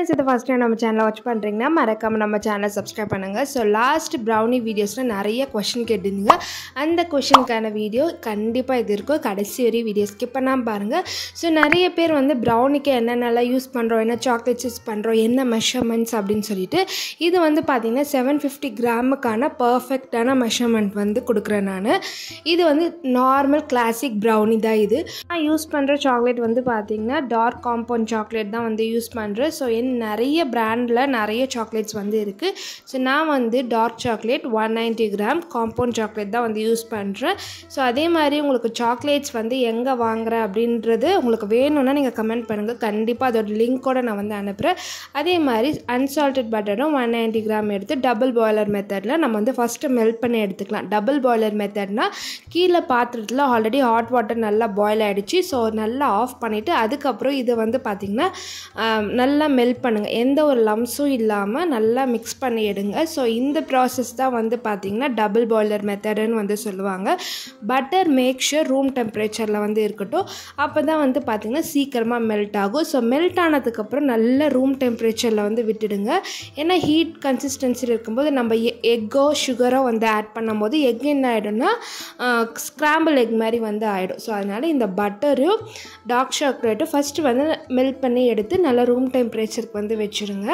friends இது first time நம்ம சேனலை வாட்ச் பண்ணுறீங்கன்னா மறக்காமல் நம்ம சேனலை சப்ஸ்கிரைப் பண்ணுங்கள் ஸோ லாஸ்ட் ப்ரௌனி வீடியோஸில் நிறைய கொஷின் கேட்டிருந்தீங்க அந்த கொஷினுக்கான வீடியோ கண்டிப்பாக இது இருக்கும் கடைசி வரையும் வீடியோ ஸ்கிப் பண்ணாமல் பாருங்கள் ஸோ நிறைய பேர் வந்து ப்ரௌனிக்கு என்னென்னலாம் யூஸ் பண்ணுறோம் என்ன சாக்லேட்ஸ் யூஸ் பண்ணுறோம் என்ன மெஷர்மெண்ட்ஸ் அப்படின்னு சொல்லிட்டு இது வந்து பார்த்திங்கன்னா செவன் ஃபிஃப்டி கிராமுக்கான பர்ஃபெக்டான மெஷர்மெண்ட் வந்து கொடுக்குறேன் நான் இது வந்து நார்மல் கிளாசிக் ப்ரௌனி தான் இது நான் யூஸ் பண்ணுற சாக்லேட் வந்து பார்த்திங்கன்னா டார்க் காம்பவுண்ட் சாக்லேட் தான் வந்து யூஸ் பண்ணுறேன் ஸோ என் நிறைய பிராண்டில் நிறைய சாக்லேட்ஸ் வந்து இருக்குது ஸோ நான் வந்து dark chocolate one ninety gram compound chocolate தான் வந்து யூஸ் பண்ணுறேன் ஸோ அதே மாதிரி உங்களுக்கு சாக்லேட்ஸ் வந்து எங்கே வாங்குறேன் அப்படின்றது உங்களுக்கு வேணும்னா நீங்கள் கமெண்ட் பண்ணுங்கள் கண்டிப்பாக அதோட லிங்க்கோட நான் வந்து அனுப்புகிறேன் அதே மாதிரி அன்சால்டட் பட்டரும் ஒன் நைன்ட்டி கிராம் எடுத்து டபுள் பாய்லர் மெத்தடில் நம்ம வந்து ஃபஸ்ட்டு மெல்ட் பண்ணி எடுத்துக்கலாம் டபுள் பாய்லர் மெத்தட்னா கீழே பாத்திரத்தில் ஆல்ரெடி ஹாட் வாட்டர் நல்லா பாயில் ஆகிடுச்சு ஸோ நல்லா ஆஃப் பண்ணிவிட்டு அதுக்கப்புறம் இது வந்து பார்த்திங்கன்னா நல்லா மெல்ட் பண்ணுங்கள் எந்த ஒரு லம்ஸும் இல்லாமல் நல்லா மிக்ஸ் பண்ணி எடுங்க ஸோ இந்த ப்ராசஸ் தான் வந்து பார்த்திங்கன்னா டபுள் பாய்லர் மெத்தடுன்னு வந்து சொல்லுவாங்க பட்டர் மேக் ஷூர் ரூம் டெம்பரேச்சரில் வந்து இருக்கட்டும் அப்போ தான் வந்து பார்த்திங்கன்னா சீக்கிரமாக மெல்ட் ஆகும் ஸோ மெல்ட் ஆனதுக்கப்புறம் நல்ல ரூம் டெம்பரேச்சரில் வந்து விட்டுடுங்க ஏன்னா ஹீட் கன்சிஸ்டன்சியில் இருக்கும்போது நம்ம எக்கோ சுகரோ வந்து ஆட் பண்ணும்போது எக் என்ன ஆகிடும்னா ஸ்க்ராம்பிள் எக் மாதிரி வந்து ஆகிடும் ஸோ அதனால் இந்த பட்டரும் டார்க் சாக்லேட்டும் ஃபஸ்ட்டு வந்து மெல்ட் பண்ணி எடுத்து நல்லா ரூம் டெம்பரேச்சருக்கு வந்து வச்சுருங்க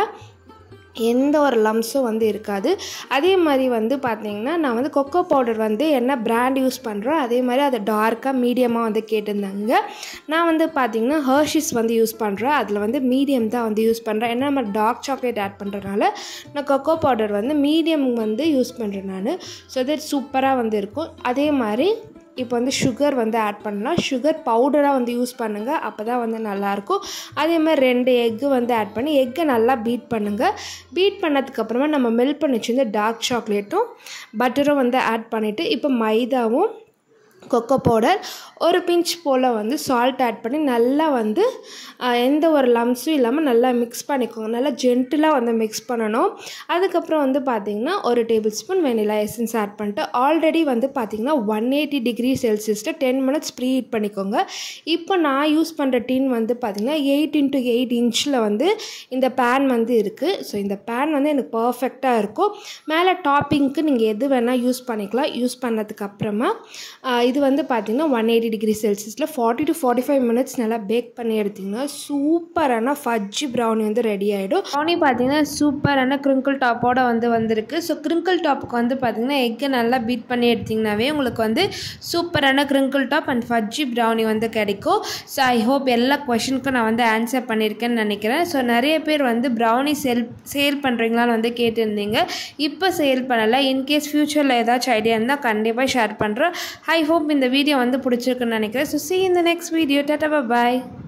எந்த ஒரு லம்ஸும் வந்து இருக்காது அதே மாதிரி வந்து பார்த்திங்கன்னா நான் வந்து கொக்கோ பவுடர் வந்து என்ன பிராண்ட் யூஸ் பண்ணுறோம் அதே மாதிரி அதை டார்க்காக மீடியமாக வந்து கேட்டிருந்தாங்க நான் வந்து பார்த்திங்கன்னா ஹர்ஷிஸ் வந்து யூஸ் பண்ணுறேன் அதில் வந்து மீடியம் தான் வந்து யூஸ் பண்ணுறேன் ஏன்னா நம்ம டார்க் சாக்லேட் ஆட் பண்ணுறதுனால நான் கொக்கோ பவுடர் வந்து மீடியம் வந்து யூஸ் பண்ணுறேன் நான் ஸோ தட் சூப்பராக வந்து இருக்கும் அதே மாதிரி இப்போ வந்து சுகர் வந்து ஆட் பண்ணலாம் சுகர் பவுடராக வந்து யூஸ் பண்ணுங்கள் அப்போ தான் வந்து நல்லாயிருக்கும் அதே மாதிரி ரெண்டு எக்கு வந்து ஆட் பண்ணி எக்கை நல்லா பீட் பண்ணுங்கள் பீட் பண்ணதுக்கப்புறமா நம்ம மெல்ட் பண்ணி வச்சுருந்த டார்க் சாக்லேட்டும் பட்டரும் வந்து ஆட் பண்ணிவிட்டு இப்போ மைதாவும் கொக்கோ பவுடர் ஒரு பிஞ்ச் போல் வந்து சால்ட் ஆட் பண்ணி நல்லா வந்து எந்த ஒரு லம்ஸும் இல்லாமல் நல்லா மிக்ஸ் பண்ணிக்கோங்க நல்லா ஜென்டிலாக வந்து மிக்ஸ் பண்ணணும் அதுக்கப்புறம் வந்து பார்த்திங்கன்னா ஒரு table spoon vanilla essence add பண்ணிட்டு ஆல்ரெடி வந்து பார்த்திங்கன்னா ஒன் எயிட்டி டிகிரி செல்சியஸில் டென் மினிட்ஸ் ப்ரீ ஹீட் பண்ணிக்கோங்க இப்போ நான் யூஸ் பண்ணுற டின் வந்து பார்த்திங்கன்னா எயிட் இன்ட்டு எயிட் இன்ச்சில் வந்து இந்த பேன் வந்து இருக்குது ஸோ இந்த பேன் வந்து எனக்கு பர்ஃபெக்டாக இருக்கும் மேலே டாப்பிங்க்கு நீங்கள் எது வேணால் யூஸ் பண்ணிக்கலாம் யூஸ் பண்ணதுக்கு அப்புறமா இது வந்து பார்த்திங்கன்னா ஒன் எயிட்டி டிகிரி செல்சியஸில் forty to forty five minutes நல்லா பேக் பண்ணி எடுத்திங்கன்னா சூப்பரான ஃபஜ்ஜி ப்ரௌனி வந்து ரெடி ஆகிடும் ப்ரௌனி பார்த்திங்கன்னா சூப்பரான க்ரிங்கிள் டாப்போட வந்து வந்திருக்கு ஸோ க்ரிங்கிள் டாப்புக்கு வந்து பார்த்திங்கன்னா எக்கை நல்லா பீட் பண்ணி எடுத்திங்கனாவே உங்களுக்கு வந்து சூப்பரான crinkle top and fudgy brownie வந்து கிடைக்கும் ஸோ ஐ ஹோப் எல்லா கொஷனுக்கும் நான் வந்து ஆன்சர் பண்ணியிருக்கேன்னு நினைக்கிறேன் ஸோ நிறைய பேர் வந்து ப்ரௌனி சேல் சேல் பண்ணுறீங்களான்னு வந்து கேட்டிருந்தீங்க இப்போ சேல் பண்ணலை இன்கேஸ் ஃப்யூச்சரில் ஏதாச்சும் ஐடியா இருந்தால் கண்டிப்பாக ஷேர் பண்ணுறேன் ஐ ஹோப் இந்த வீடியோ வந்து பிடிச்சிருக்குன்னு நினைக்கிறேன் ஸோ சி இந்த நெக்ஸ்ட் வீடியோ டாட்டா பாய்